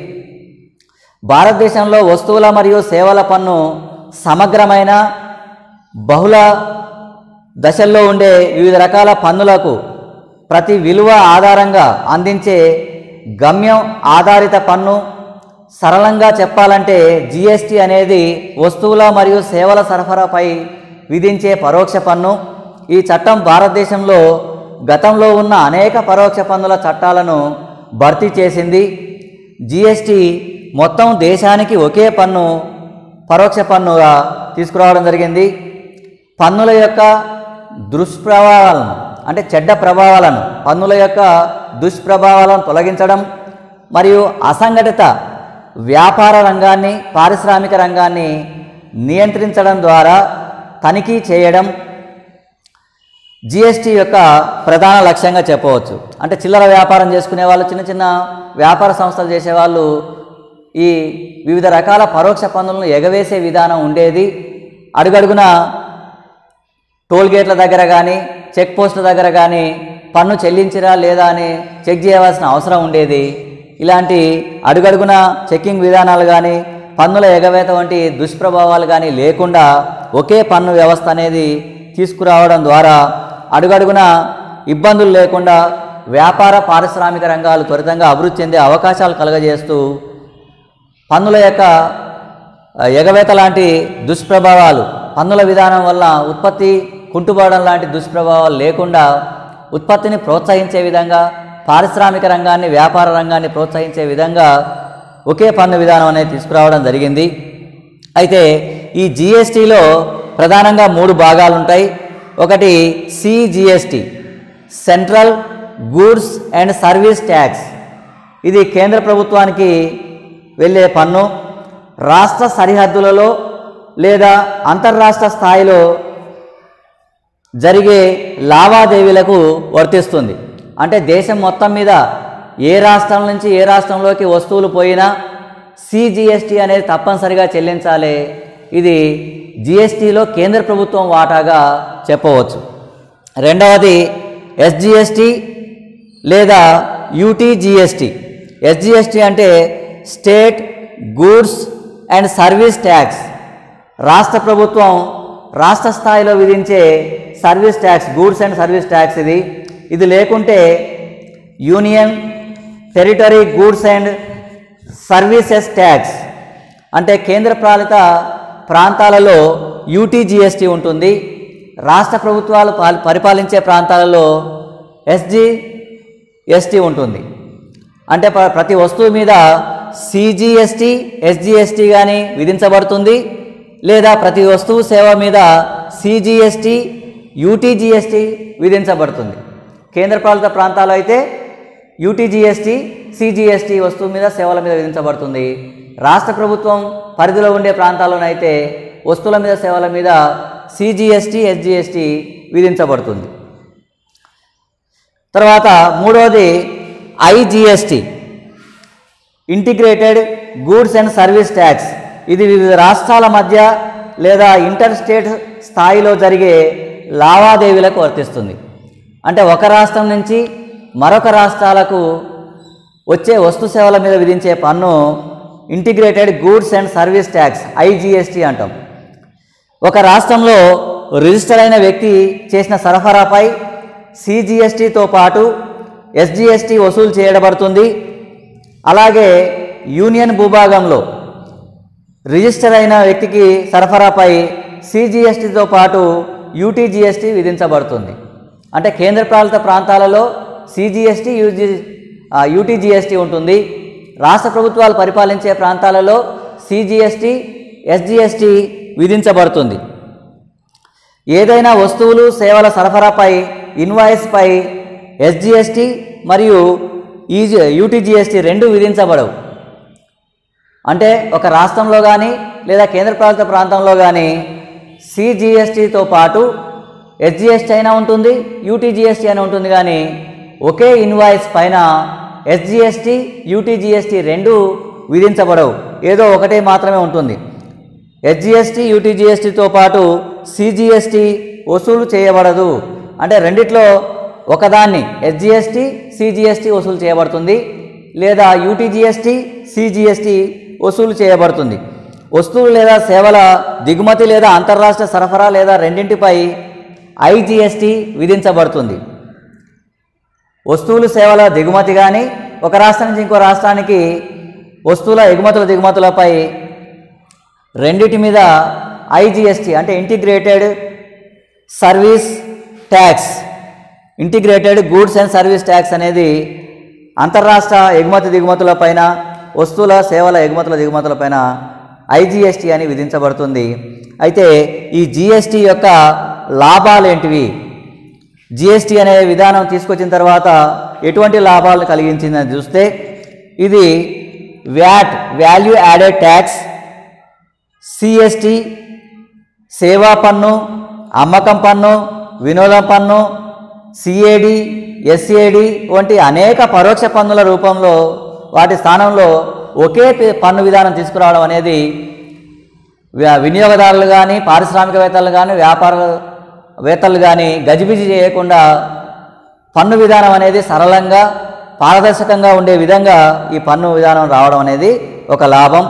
భారతదేశంలో వస్తువుల మరియు సేవల పన్ను సమగ్రమైన బహుళ దశల్లో ఉండే వివిధ రకాల పన్నులకు ప్రతి విలువ ఆధారంగా అందించే గమ్యం ఆధారిత పన్ను సరళంగా చెప్పాలంటే జిఎస్టి అనేది వస్తువుల మరియు సేవల సరఫరాపై విధించే పరోక్ష పన్ను ఈ చట్టం భారతదేశంలో గతంలో ఉన్న అనేక పరోక్ష పన్నుల చట్టాలను భర్తీ చేసింది జిఎస్టి మొత్తం దేశానికి ఒకే పన్ను పరోక్ష పన్నుగా తీసుకురావడం జరిగింది పన్నుల యొక్క దుష్ప్రభావాలను అంటే చెడ్డ ప్రభావాలను పన్నుల యొక్క దుష్ప్రభావాలను తొలగించడం మరియు అసంఘటిత వ్యాపార రంగాన్ని పారిశ్రామిక రంగాన్ని నియంత్రించడం ద్వారా తనిఖీ చేయడం జిఎస్టీ యొక్క ప్రధాన లక్ష్యంగా చెప్పవచ్చు అంటే చిల్లర వ్యాపారం చేసుకునే వాళ్ళు చిన్న చిన్న వ్యాపార సంస్థలు చేసేవాళ్ళు ఈ వివిధ రకాల పరోక్ష పన్నులను ఎగవేసే విధానం ఉండేది అడుగడుగున టోల్ గేట్ల దగ్గర కానీ చెక్ పోస్టుల దగ్గర కానీ పన్ను చెల్లించిరా లేదా అని చెక్ చేయవలసిన అవసరం ఉండేది ఇలాంటి అడుగడుగున చెక్కింగ్ విధానాలు కానీ పన్నుల ఎగవేత వంటి దుష్ప్రభావాలు కానీ లేకుండా ఒకే పన్ను వ్యవస్థ అనేది తీసుకురావడం ద్వారా అడుగడుగున ఇబ్బందులు లేకుండా వ్యాపార పారిశ్రామిక రంగాలు త్వరితంగా అభివృద్ధి చెందే అవకాశాలు కలుగజేస్తూ పన్నుల యొక్క ఆ, ఎగవేత లాంటి దుష్ప్రభావాలు పన్నుల విధానం వల్ల ఉత్పత్తి కుంటుపడడం లాంటి దుష్ప్రభావాలు లేకుండా ఉత్పత్తిని ప్రోత్సహించే విధంగా పారిశ్రామిక రంగాన్ని వ్యాపార రంగాన్ని ప్రోత్సహించే విధంగా ఒకే పన్ను విధానం అనేది తీసుకురావడం జరిగింది అయితే ఈ జిఎస్టిలో ప్రధానంగా మూడు భాగాలు ఉంటాయి ఒకటి CGST central goods and service tax ఇది కేంద్ర ప్రభుత్వానికి వెళ్ళే పన్ను రాష్ట్ర సరిహద్దులలో లేదా అంతర్రాష్ట్ర స్థాయిలో జరిగే లావాదేవీలకు వర్తిస్తుంది అంటే దేశం మొత్తం మీద ఏ రాష్ట్రం నుంచి ఏ రాష్ట్రంలోకి వస్తువులు పోయినా సిజిఎస్టి అనేది తప్పనిసరిగా చెల్లించాలి ఇది జిఎస్టిలో కేంద్ర ప్రభుత్వం వాటాగా చెప్పవచ్చు రెండవది ఎస్జిఎస్టి లేదా యూటీజిఎస్టి ఎస్జిఎస్టి అంటే state goods and service tax రాష్ట్ర ప్రభుత్వం రాష్ట్ర స్థాయిలో విధించే service tax goods and service tax ఇది ఇది లేకుంటే union territory goods and services tax అంటే కేంద్ర పాలిత ప్రాంతాలలో యూటీజీఎస్టీ ఉంటుంది రాష్ట్ర ప్రభుత్వాలు పాలి- పరిపాలించే ప్రాంతాలలో ఎస్జి ఎస్టీ ఉంటుంది అంటే ప్ర- ప్రతి వస్తువు మీద సిజిఎస్టీ ఎస్జిఎస్టీ కానీ విధించబడుతుంది లేదా ప్రతి వస్తువు సేవ మీద సిజిఎస్టీ యూటీజీఎస్టీ విధించబడుతుంది కేంద్రపాలిత ప్రాంతాలు అయితే యూటీజీఎస్టీ సిజిఎస్టీ వస్తువు మీద సేవల మీద విధించబడుతుంది రాష్ట్ర ప్రభుత్వం పరిధిలో ఉండే ప్రాంతాల్లోనైతే వస్తువుల మీద సేవల మీద సిజిఎస్టీ ఎస్జిఎస్టీ విధించబడుతుంది తర్వాత మూడవది IGST integrated goods and service tax ఇది వివిధ రాష్ట్రాల మధ్య లేదా ఇంటర్ స్టేట్ స్థాయిలో జరిగే లావాదేవీలకు వర్తిస్తుంది అంటే ఒక రాష్ట్రం నుంచి మరొక రాష్ట్రాలకు వచ్చే వస్తు సేవల మీద విధించే పన్ను integrated goods and service tax IGST అంటాం ఒక రాష్ట్రంలో రిజిస్టర్ అయిన వ్యక్తి చేసిన సరఫరాపై సిజిఎస్టీతో పాటు ఎస్జిఎస్టీ వసూలు చేయబడుతుంది అలాగే యూనియన్ భూభాగంలో రిజిస్టర్ అయిన వ్యక్తికి సరఫరాపై సిజిఎస్టీతో పాటు యూటీజీఎస్టీ విధించబడుతుంది అంటే కేంద్రపాలిత ప్రాంతాలలో సిజిఎస్టీ యూజీ యూటీజీఎస్టీ ఉంటుంది రాష్ట్ర ప్రభుత్వాలు పరిపాలించే ప్రాంతాలలో సిజిఎస్టీ ఎస్జిఎస్టీ విధించబడుతుంది ఏదైనా వస్తువులు సేవల సరఫరాపై ఇన్వాయిస్పై ఎస్జిఎస్టీ మరియు ఈజీ యూటీజీఎస్టీ రెండు విధించబడవు అంటే ఒక రాష్ట్రంలో కానీ లేదా కేంద్రపాలిత ప్రాంతంలో కానీ సిజిఎస్టీతో పాటు ఎస్జిఎస్టీ అయినా ఉంటుంది యూటీజీఎస్టీ అయినా ఉంటుంది కానీ ఒకే ఇన్వాయిస్ పైన ఎస్జిఎస్టీ యూటీజీఎస్టీ రెండు విధించబడవు ఏదో ఒకటే మాత్రమే ఉంటుంది ఎస్జిఎస్టీ యూటీజీఎస్టీతో పాటు సిజిఎస్టీ వసూలు చేయబడదు అంటే రెండిట్లో ఒకదాన్ని ఎస్జిఎస్టి సిజిఎస్టి వసూలు చేయబడుతుంది లేదా యూటీజీఎస్టీ సిజిఎస్టి వసూలు చేయబడుతుంది వస్తువులు లేదా సేవల దిగుమతి లేదా అంతర్రాష్ట్ర సరఫరా లేదా రెండింటిపై ఐజిఎస్టి విధించబడుతుంది వస్తువులు సేవల దిగుమతి కానీ ఒక రాష్ట్రం నుంచి ఇంకో రాష్ట్రానికి వస్తువుల ఎగుమతుల దిగుమతులపై రెండిటి మీద ఐజిఎస్టి అంటే integrated service tax integrated goods and service tax అనేది అంతర్రాష్ట్ర ఎగుమతి దిగుమతులపైన వస్తువుల సేవల ఎగుమతుల దిగుమతులపైన ఐజిఎస్టి అని విధించబడుతుంది అయితే ఈ జిఎస్టి యొక్క లాభాలేంటివి జిఎస్టి అనే విధానం తీసుకొచ్చిన తర్వాత ఎటువంటి లాభాలను కలిగించిందని చూస్తే ఇది VAT value added tax CST సేవా పన్ను అమ్మకం పన్ను వినోదం పన్ను సిఏడి ఎస్ఏడి వంటి అనేక పరోక్ష పన్నుల రూపంలో వాటి స్థానంలో ఒకే పే- పన్ను విధానం తీసుకురావడం అనేది వ్య- వినియోగదారులు కానీ పారిశ్రామికవేత్తలు కానీ వ్యాపారవేత్తలు కానీ గజిబిజి చేయకుండా పన్ను విధానం అనేది సరళంగా పారదర్శకంగా ఉండే విధంగా ఈ పన్ను విధానం రావడం అనేది ఒక లాభం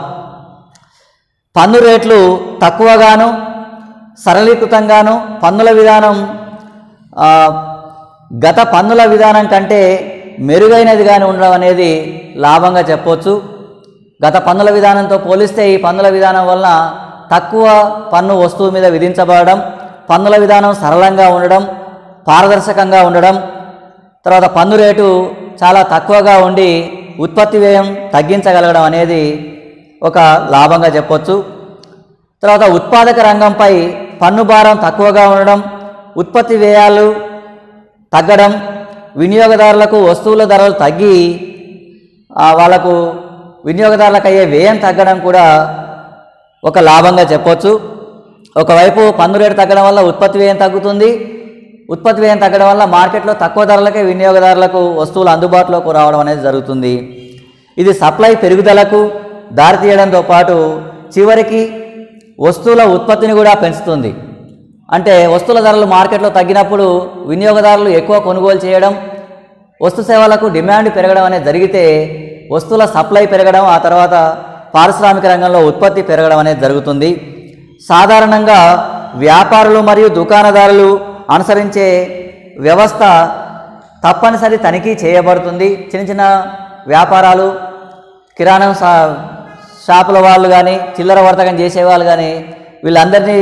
పన్ను రేట్లు తక్కువగాను సరళీకృతంగాను పన్నుల విధానం ఆ, గత పన్నుల విధానం కంటే మెరుగైనదిగానే ఉండడం అనేది లాభంగా చెప్పొచ్చు గత పన్నుల విధానంతో పోలిస్తే ఈ పన్నుల విధానం వలన తక్కువ పన్ను వస్తువు మీద విధించబడడం పన్నుల విధానం సరళంగా ఉండడం పారదర్శకంగా ఉండడం తర్వాత పన్ను రేటు చాలా తక్కువగా ఉండి ఉత్పత్తి వ్యయం తగ్గించగలగడం అనేది ఒక లాభంగా చెప్పొచ్చు తర్వాత ఉత్పాదక రంగంపై పన్ను భారం తక్కువగా ఉండడం ఉత్పత్తి వ్యయాలు తగ్గడం వినియోగదారులకు వస్తువుల ధరలు తగ్గి ఆ, వాళ్ళకు వినియోగదారులకు అయ్యే వ్యయం తగ్గడం కూడా ఒక లాభంగా చెప్పొచ్చు ఒకవైపు పన్ను రేటు తగ్గడం వల్ల ఉత్పత్తి వ్యయం తగ్గుతుంది ఉత్పత్తి వ్యయం తగ్గడం వల్ల మార్కెట్లో తక్కువ ధరలకే వినియోగదారులకు వస్తువులు అందుబాటులోకి రావడం అనేది జరుగుతుంది ఇది సప్లై పెరుగుదలకు దారితీయడంతో పాటు చివరికి వస్తువుల ఉత్పత్తిని కూడా పెంచుతుంది అంటే వస్తువుల ధరలు మార్కెట్లో తగ్గినప్పుడు వినియోగదారులు ఎక్కువ కొనుగోలు చేయడం వస్తు సేవలకు డిమాండ్ పెరగడం అనేది జరిగితే వస్తువుల సప్లై పెరగడం ఆ తర్వాత పారిశ్రామిక రంగంలో ఉత్పత్తి పెరగడం అనేది జరుగుతుంది సాధారణంగా వ్యాపారులు మరియు దుకాణదారులు అనుసరించే వ్యవస్థ తప్పనిసరి తనిఖీ చేయబడుతుంది చిన్న చిన్న వ్యాపారాలు కిరాణం షా షాపుల వాళ్ళు కానీ చిల్లర వర్తకం చేసేవాళ్ళు కానీ వీళ్ళందరినీ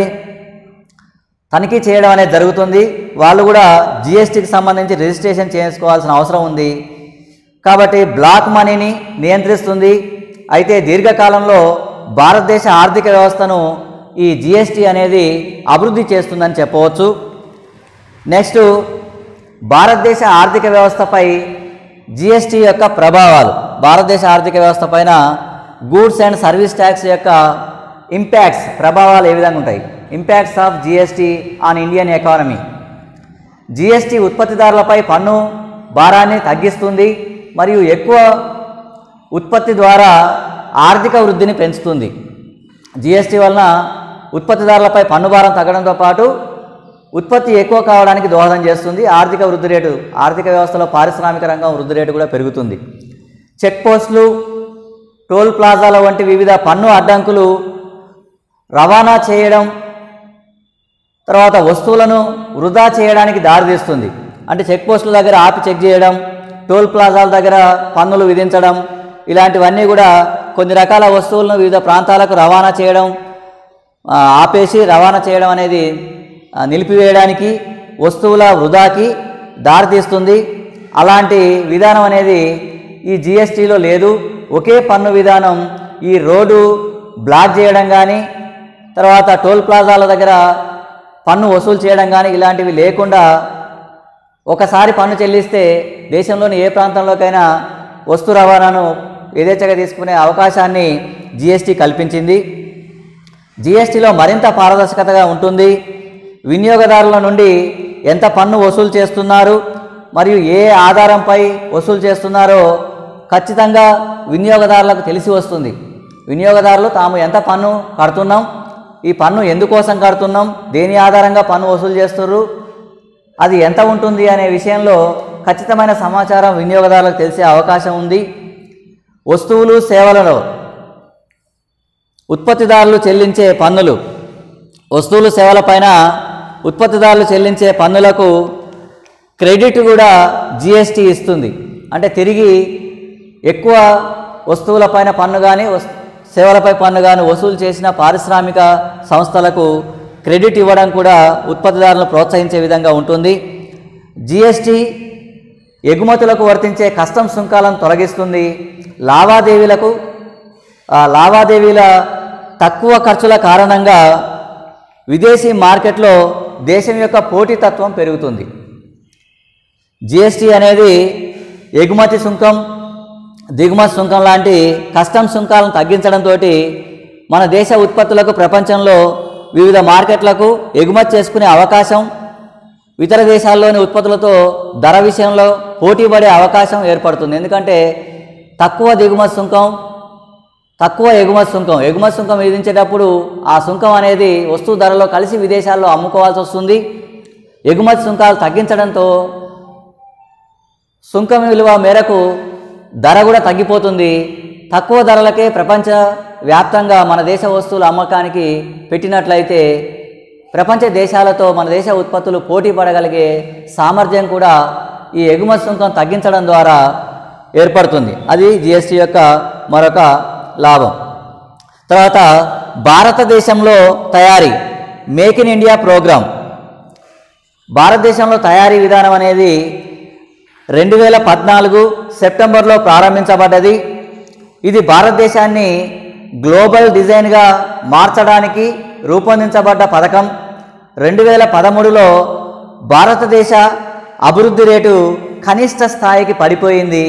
తనిఖీ చేయడం అనేది జరుగుతుంది వాళ్ళు కూడా జిఎస్టీకి సంబంధించి రిజిస్ట్రేషన్ చేసుకోవాల్సిన అవసరం ఉంది కాబట్టి బ్లాక్ మనీని నియంత్రిస్తుంది అయితే దీర్ఘకాలంలో భారతదేశ ఆర్థిక వ్యవస్థను ఈ జిఎస్టీ అనేది అభివృద్ధి చేస్తుందని చెప్పవచ్చు నెక్స్ట్ భారతదేశ ఆర్థిక వ్యవస్థపై జిఎస్టీ యొక్క ప్రభావాలు భారతదేశ ఆర్థిక వ్యవస్థ పైన గూడ్స్ అండ్ సర్వీస్ ట్యాక్స్ యొక్క ఇంపాక్ట్స్ ప్రభావాలు ఏ విధంగా ఉంటాయి impacts of GST on Indian economy GST ఉత్పత్తిదారులపై పన్ను భారాన్ని తగ్గిస్తుంది మరియు ఎక్కువ ఉత్పత్తి ద్వారా ఆర్థిక వృద్ధిని పెంచుతుంది జిఎస్టీ వలన ఉత్పత్తిదారులపై పన్ను భారం తగ్గడంతో పాటు ఉత్పత్తి ఎక్కువ కావడానికి దోహదం చేస్తుంది ఆర్థిక వృద్ధి రేటు ఆర్థిక వ్యవస్థలో పారిశ్రామిక రంగం వృద్ధి రేటు కూడా పెరుగుతుంది చెక్ పోస్టులు టోల్ ప్లాజాల వంటి వివిధ పన్ను అడ్డంకులు రవాణా చేయడం తర్వాత వస్తువులను వృధా చేయడానికి దారితీస్తుంది అంటే చెక్ పోస్టుల దగ్గర ఆపి చెక్ చేయడం టోల్ ప్లాజాల దగ్గర పన్నులు విధించడం ఇలాంటివన్నీ కూడా కొన్ని రకాల వస్తువులను వివిధ ప్రాంతాలకు రవాణా చేయడం ఆ, ఆపేసి రవాణా చేయడం అనేది ఆ, నిలిపివేయడానికి వస్తువుల వృధాకి దారితీస్తుంది అలాంటి విధానం అనేది ఈ జిఎస్టీలో లేదు ఒకే పన్ను విధానం ఈ రోడ్డు బ్లాక్ చేయడం కానీ తర్వాత టోల్ ప్లాజాల దగ్గర పన్ను వసూలు చేయడం కానీ ఇలాంటివి లేకుండా ఒకసారి పన్ను చెల్లిస్తే దేశంలోని ఏ ప్రాంతంలోకైనా వస్తు రవాణాను యథేచ్ఛగా తీసుకునే అవకాశాన్ని జిఎస్టీ కల్పించింది జిఎస్టీలో మరింత పారదర్శకతగా ఉంటుంది వినియోగదారుల నుండి ఎంత పన్ను వసూలు చేస్తున్నారు మరియు ఏ ఆధారంపై వసూలు చేస్తున్నారో ఖచ్చితంగా వినియోగదారులకు తెలిసి వస్తుంది వినియోగదారులు తాము ఎంత పన్ను కడుతున్నాం ఈ పన్ను ఎందుకోసం కడుతున్నాం దేని ఆధారంగా పన్ను వసూలు చేస్తున్నారు అది ఎంత ఉంటుంది అనే విషయంలో ఖచ్చితమైన సమాచారం వినియోగదారులకు తెలిసే అవకాశం ఉంది వస్తువులు సేవలలో ఉత్పత్తిదారులు చెల్లించే పన్నులు వస్తువులు సేవలపైన ఉత్పత్తిదారులు చెల్లించే పన్నులకు క్రెడిట్ కూడా జిఎస్టీ ఇస్తుంది అంటే తిరిగి ఎక్కువ వస్తువులపైన పన్ను కానీ వస్- సేవలపై పన్ను కానీ వసూలు చేసిన పారిశ్రామిక సంస్థలకు క్రెడిట్ ఇవ్వడం కూడా ఉత్పత్తిదారులను ప్రోత్సహించే విధంగా ఉంటుంది జిఎస్టీ ఎగుమతులకు వర్తించే కస్టమ్ సుంకాలను తొలగిస్తుంది లావాదేవీలకు ఆ లావాదేవీల తక్కువ ఖర్చుల కారణంగా విదేశీ మార్కెట్లో దేశం యొక్క పోటీతత్వం పెరుగుతుంది జిఎస్టీ అనేది ఎగుమతి సుంకం దిగుమతి సుంకం లాంటి కస్టమ్ సుంకాలను తగ్గించడంతో మన దేశ ఉత్పత్తులకు ప్రపంచంలో వివిధ మార్కెట్లకు ఎగుమతి చేసుకునే అవకాశం ఇతర దేశాల్లోని ఉత్పత్తులతో ధర విషయంలో పోటీ పడే అవకాశం ఏర్పడుతుంది ఎందుకంటే తక్కువ దిగుమతి సుంకం తక్కువ ఎగుమతి సుంకం ఎగుమతి సుంకం విధించేటప్పుడు ఆ సుంకం అనేది వస్తువు ధరలో కలిసి విదేశాల్లో అమ్ముకోవాల్సి వస్తుంది ఎగుమతి సుంకాలు తగ్గించడంతో సుంకం విలువ మేరకు ధర కూడా తగ్గిపోతుంది తక్కువ ధరలకే ప్రపంచ వ్యాప్తంగా మన దేశ వస్తువుల అమ్మకానికి పెట్టినట్లయితే ప్రపంచ దేశాలతో మన దేశ ఉత్పత్తులు పోటీ పడగలిగే సామర్థ్యం కూడా ఈ ఎగుమతి సుంకం తగ్గించడం ద్వారా ఏర్పడుతుంది అది జిఎస్టీ యొక్క మరొక లాభం తర్వాత భారతదేశంలో తయారీ మేక్ ఇన్ ఇండియా ప్రోగ్రాం భారతదేశంలో తయారీ విధానం అనేది రెండు వేల పద్నాలుగు సెప్టెంబర్లో ప్రారంభించబడ్డది ఇది భారతదేశాన్ని గ్లోబల్ డిజైన్గా మార్చడానికి రూపొందించబడ్డ పథకం రెండు వేల పదమూడులో భారతదేశ అభివృద్ధి రేటు కనిష్ట స్థాయికి పడిపోయింది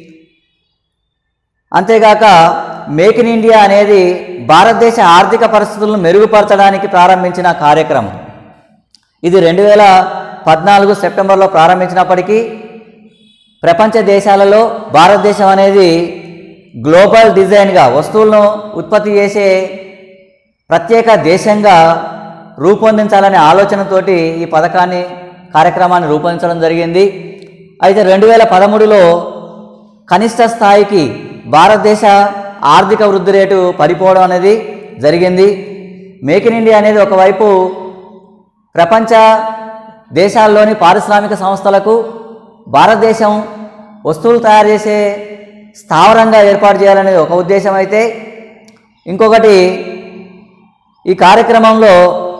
అంతేగాక మేక్ ఇన్ ఇండియా అనేది భారతదేశ ఆర్థిక పరిస్థితులను మెరుగుపరచడానికి ప్రారంభించిన కార్యక్రమం ఇది రెండు వేల పద్నాలుగు సెప్టెంబర్లో ప్రారంభించినప్పటికీ ప్రపంచ దేశాలలో భారతదేశం అనేది గ్లోబల్ డిజైన్గా వస్తువులను ఉత్పత్తి చేసే ప్రత్యేక దేశంగా రూపొందించాలనే ఆలోచనతోటి ఈ పథకాన్ని కార్యక్రమాన్ని రూపొందించడం జరిగింది అయితే రెండు వేల పదమూడులో కనిష్ట స్థాయికి భారతదేశ ఆర్థిక వృద్ధి రేటు పడిపోవడం అనేది జరిగింది మేక్ ఇన్ ఇండియా అనేది ఒకవైపు ప్రపంచ దేశాల్లోని పారిశ్రామిక సంస్థలకు భారతదేశం వస్తువులు తయారు చేసే స్థావరంగా ఏర్పాటు చేయాలనేది ఒక ఉద్దేశం అయితే ఇంకొకటి ఈ కార్యక్రమంలో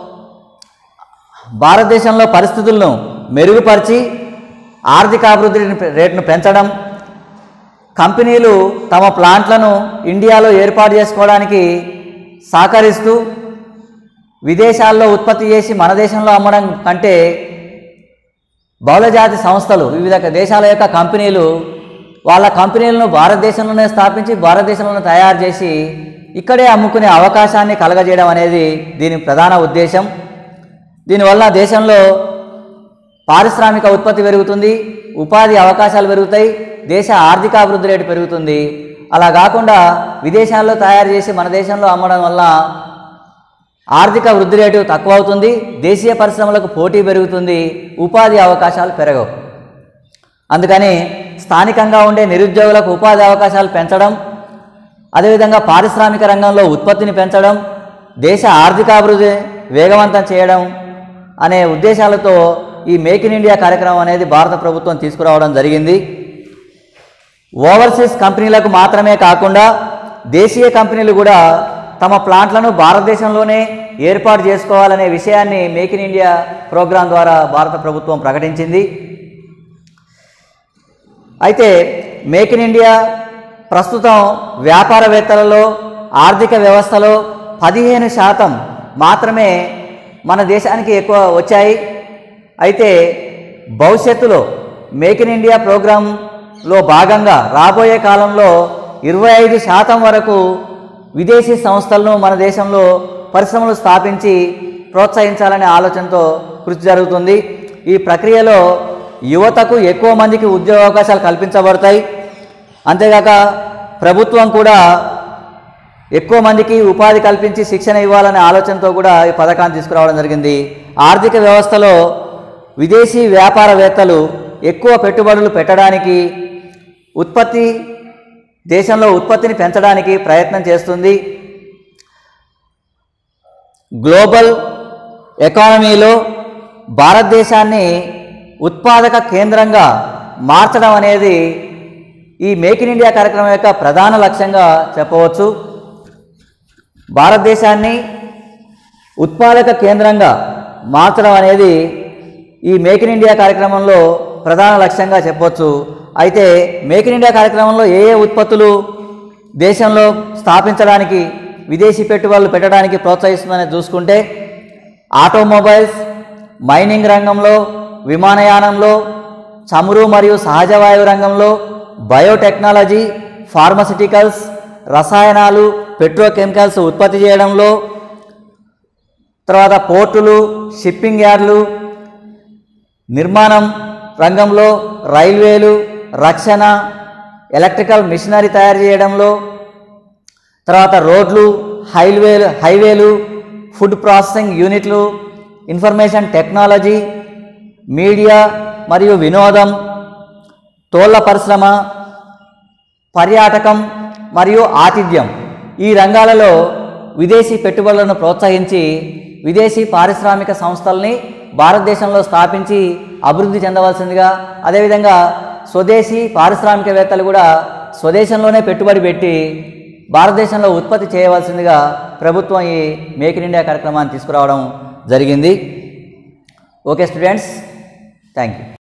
భారతదేశంలో పరిస్థితులను మెరుగుపరిచి ఆర్థిక అభివృద్ధి రేటును పెంచడం కంపెనీలు తమ ప్లాంట్లను ఇండియాలో ఏర్పాటు చేసుకోవడానికి సహకరిస్తూ విదేశాల్లో ఉత్పత్తి చేసి మన దేశంలో అమ్మడం కంటే బహుళజాతి సంస్థలు వివిధ దేశాల యొక్క కంపెనీలు వాళ్ళ కంపెనీలను భారతదేశంలోనే స్థాపించి భారతదేశంలోనే తయారు చేసి ఇక్కడే అమ్ముకునే అవకాశాన్ని కలగజేయడం అనేది దీని ప్రధాన ఉద్దేశం దీనివల్ల దేశంలో పారిశ్రామిక ఉత్పత్తి పెరుగుతుంది ఉపాధి అవకాశాలు పెరుగుతాయి దేశ ఆర్థిక అభివృద్ధి రేటు పెరుగుతుంది అలా కాకుండా విదేశాల్లో తయారు చేసి మన దేశంలో అమ్మడం వల్ల ఆర్థిక వృద్ధి రేటు తక్కువ అవుతుంది దేశీయ పరిశ్రమలకు పోటీ పెరుగుతుంది ఉపాధి అవకాశాలు పెరగవు అందుకని స్థానికంగా ఉండే నిరుద్యోగులకు ఉపాధి అవకాశాలు పెంచడం అదేవిధంగా పారిశ్రామిక రంగంలో ఉత్పత్తిని పెంచడం దేశ ఆర్థికాభివృద్ధి వేగవంతం చేయడం అనే ఉద్దేశాలతో ఈ మేక్ ఇన్ ఇండియా కార్యక్రమం అనేది భారత ప్రభుత్వం తీసుకురావడం జరిగింది ఓవర్సీస్ కంపెనీలకు మాత్రమే కాకుండా దేశీయ కంపెనీలు కూడా తమ ప్లాంట్లను భారతదేశంలోనే ఏర్పాటు చేసుకోవాలనే విషయాన్ని మేక్ ఇన్ ఇండియా ప్రోగ్రాం ద్వారా భారత ప్రభుత్వం ప్రకటించింది అయితే మేక్ ఇన్ ఇండియా ప్రస్తుతం వ్యాపారవేత్తలలో ఆర్థిక వ్యవస్థలో పదిహేను శాతం మాత్రమే మన దేశానికి ఎక్కువ వచ్చాయి అయితే భవిష్యత్తులో మేక్ ఇన్ ఇండియా ప్రోగ్రాంలో భాగంగా రాబోయే కాలంలో ఇరవై ఐదు శాతం వరకు విదేశీ సంస్థలను మన దేశంలో పరిశ్రమలు స్థాపించి ప్రోత్సహించాలనే ఆలోచనతో కృషి జరుగుతుంది ఈ ప్రక్రియలో యువతకు ఎక్కువ మందికి ఉద్యోగ అవకాశాలు కల్పించబడతాయి అంతేగాక ప్రభుత్వం కూడా ఎక్కువ మందికి ఉపాధి కల్పించి శిక్షణ ఇవ్వాలనే ఆలోచనతో కూడా ఈ పథకాన్ని తీసుకురావడం జరిగింది ఆర్థిక వ్యవస్థలో విదేశీ వ్యాపారవేత్తలు ఎక్కువ పెట్టుబడులు పెట్టడానికి ఉత్పత్తి దేశంలో ఉత్పత్తిని పెంచడానికి ప్రయత్నం చేస్తుంది గ్లోబల్ ఎకానమీలో భారతదేశాన్ని ఉత్పాదక కేంద్రంగా మార్చడం అనేది ఈ మేక్ ఇన్ ఇండియా కార్యక్రమం యొక్క ప్రధాన లక్ష్యంగా చెప్పవచ్చు భారతదేశాన్ని ఉత్పాదక కేంద్రంగా మార్చడం అనేది ఈ మేక్ ఇన్ ఇండియా కార్యక్రమంలో ప్రధాన లక్ష్యంగా చెప్పవచ్చు అయితే మేక్ ఇన్ ఇండియా కార్యక్రమంలో ఏ ఏ ఉత్పత్తులు దేశంలో స్థాపించడానికి విదేశీ పెట్టుబడులు పెట్టడానికి ప్రోత్సహిస్తుందని చూసుకుంటే ఆటోమొబైల్స్ మైనింగ్ రంగంలో విమానయానంలో చమురు మరియు సహజ వాయువు రంగంలో బయోటెక్నాలజీ ఫార్మసిటికల్స్ రసాయనాలు పెట్రోకెమికల్స్ ఉత్పత్తి చేయడంలో తర్వాత పోర్టులు షిప్పింగ్ యార్డులు నిర్మాణం రంగంలో రైల్వేలు రక్షణ ఎలక్ట్రికల్ మిషనరీ తయారు చేయడంలో తర్వాత రోడ్లు హైవేలు హైవేలు ఫుడ్ ప్రాసెసింగ్ యూనిట్లు ఇన్ఫర్మేషన్ టెక్నాలజీ మీడియా మరియు వినోదం తోళ్ల పరిశ్రమ పర్యాటకం మరియు ఆతిథ్యం ఈ రంగాలలో విదేశీ పెట్టుబడులను ప్రోత్సహించి విదేశీ పారిశ్రామిక సంస్థల్ని భారతదేశంలో స్థాపించి అభివృద్ధి చెందవలసిందిగా అదేవిధంగా స్వదేశీ పారిశ్రామికవేత్తలు కూడా స్వదేశంలోనే పెట్టుబడి పెట్టి భారతదేశంలో ఉత్పత్తి చేయవలసిందిగా ప్రభుత్వం ఈ మేక్ ఇన్ ఇండియా కార్యక్రమాన్ని తీసుకురావడం జరిగింది ఓకే స్టూడెంట్స్ థ్యాంక్ యూ